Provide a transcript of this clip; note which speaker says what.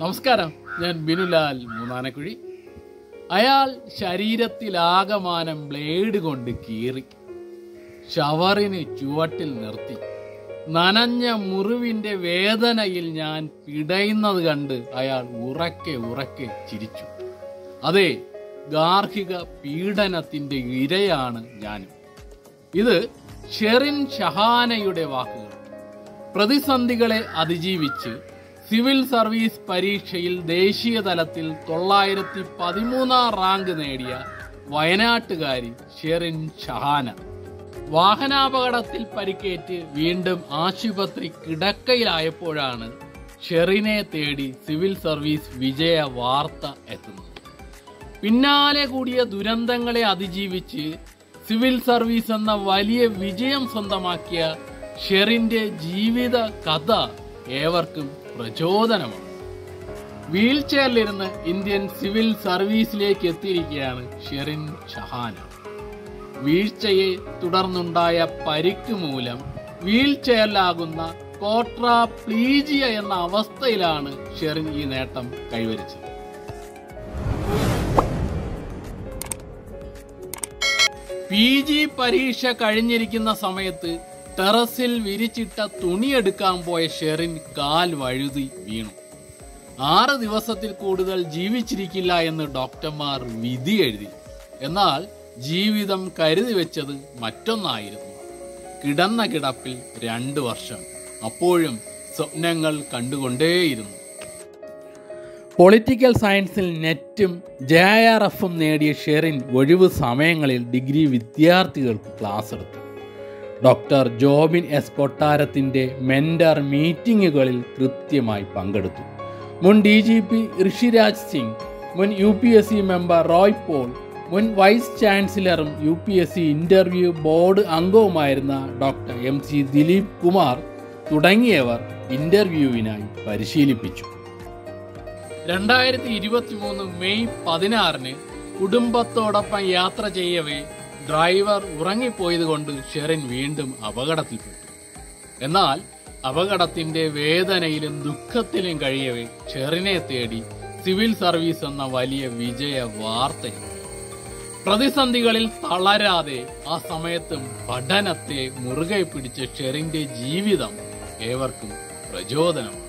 Speaker 1: നമസ്കാരം ഞാൻ ബിനുലാൽ മൂന്നാനക്കുഴി അയാൾ ശരീരത്തിലാകമാനം ബ്ലേഡ് കൊണ്ട് കീറി ഷവറിന് ചുവട്ടിൽ നിർത്തി നനഞ്ഞ മുറിവിന്റെ വേദനയിൽ ഞാൻ പിടയുന്നത് കണ്ട് അയാൾ ഉറക്കെ ഉറക്കെ ചിരിച്ചു അതെ ഗാർഹിക പീഡനത്തിന്റെ ഇരയാണ് ഞാനും ഇത് ഷെറിൻ ഷഹാനയുടെ വാക്കുകൾ പ്രതിസന്ധികളെ അതിജീവിച്ച് സിവിൽ സർവീസ് പരീക്ഷയിൽ ദേശീയ തലത്തിൽ തൊള്ളായിരത്തി പതിമൂന്നാം റാങ്ക് നേടിയ വയനാട്ടുകാരി ഷെറിൻ ഷഹാന വാഹനാപകടത്തിൽ പരിക്കേറ്റ് വീണ്ടും ആശുപത്രി കിടക്കയിലായപ്പോഴാണ് ഷെറിനെ തേടി സിവിൽ സർവീസ് വിജയ വാർത്ത എത്തുന്നത് പിന്നാലെ കൂടിയ ദുരന്തങ്ങളെ അതിജീവിച്ച് സിവിൽ സർവീസ് എന്ന വലിയ വിജയം സ്വന്തമാക്കിയ ഷെറിന്റെ ജീവിത കഥ ഏവർക്കും പ്രചോദനമാണ് വീൽ ചെയറിലിരുന്ന് ഇന്ത്യൻ സിവിൽ സർവീസിലേക്ക് എത്തിയിരിക്കുകയാണ് ഷെറിൻ ഷഹാന വീഴ്ചയെ തുടർന്നുണ്ടായ പരിക്ക് മൂലം വീൽ ചെയറിലാകുന്ന കോട്രാപ്ലീജിയ എന്ന അവസ്ഥയിലാണ് ഷെറിൻ ഈ നേട്ടം കൈവരിച്ചത് പി ജി പരീക്ഷ കഴിഞ്ഞിരിക്കുന്ന സമയത്ത് ടെറസിൽ വിരിച്ചിട്ട തുണിയെടുക്കാൻ പോയ ഷെറിൻ കാൽ വഴുതി വീണു ആറ് ദിവസത്തിൽ കൂടുതൽ ജീവിച്ചിരിക്കില്ല എന്ന് ഡോക്ടർമാർ വിധി എഴുതി എന്നാൽ ജീവിതം കരുതി വെച്ചത് മറ്റൊന്നായിരുന്നു കിടന്ന കിടപ്പിൽ രണ്ട് വർഷം അപ്പോഴും സ്വപ്നങ്ങൾ കണ്ടുകൊണ്ടേയിരുന്നു പൊളിറ്റിക്കൽ സയൻസിൽ നെറ്റും ജെ ആർ എഫും നേടിയ ഷെറിൻ ഒഴിവ് സമയങ്ങളിൽ ഡിഗ്രി വിദ്യാർത്ഥികൾക്ക് ക്ലാസ് എടുത്തു ഡോക്ടർ ജോബിൻ എസ് കൊട്ടാരത്തിൻ്റെ മെൻഡർ മീറ്റിങ്ങുകളിൽ കൃത്യമായി പങ്കെടുത്തു മുൻ D G P Rishiraj Singh മുൻ U P S C member Roy Paul മുൻ വൈസ് ചാൻസലറും U P S C interview board അംഗവുമായിരുന്ന doctor M C Dileep Kumar തുടങ്ങിയവർ ഇൻ്റർവ്യൂവിനായി പരിശീലിപ്പിച്ചു രണ്ടായിരത്തി ഇരുപത്തി മൂന്ന് മെയ് പതിനാറിന് കുടുംബത്തോടൊപ്പം യാത്ര ചെയ്യവേ ഡ്രൈവർ ഉറങ്ങിപ്പോയത് കൊണ്ട് ഷെറിൻ വീണ്ടും അപകടത്തിൽപ്പെട്ടു എന്നാൽ അപകടത്തിന്റെ വേദനയിലും ദുഃഖത്തിലും കഴിയവേ ഷെറിനെ തേടി സിവിൽ സർവീസ് എന്ന വലിയ വിജയ വാർത്തയാണ് പ്രതിസന്ധികളിൽ തളരാതെ ആ സമയത്തും പഠനത്തെ മുറുകെ പിടിച്ച ഷെറിന്റെ ജീവിതം ഏവർക്കും പ്രചോദനമാണ്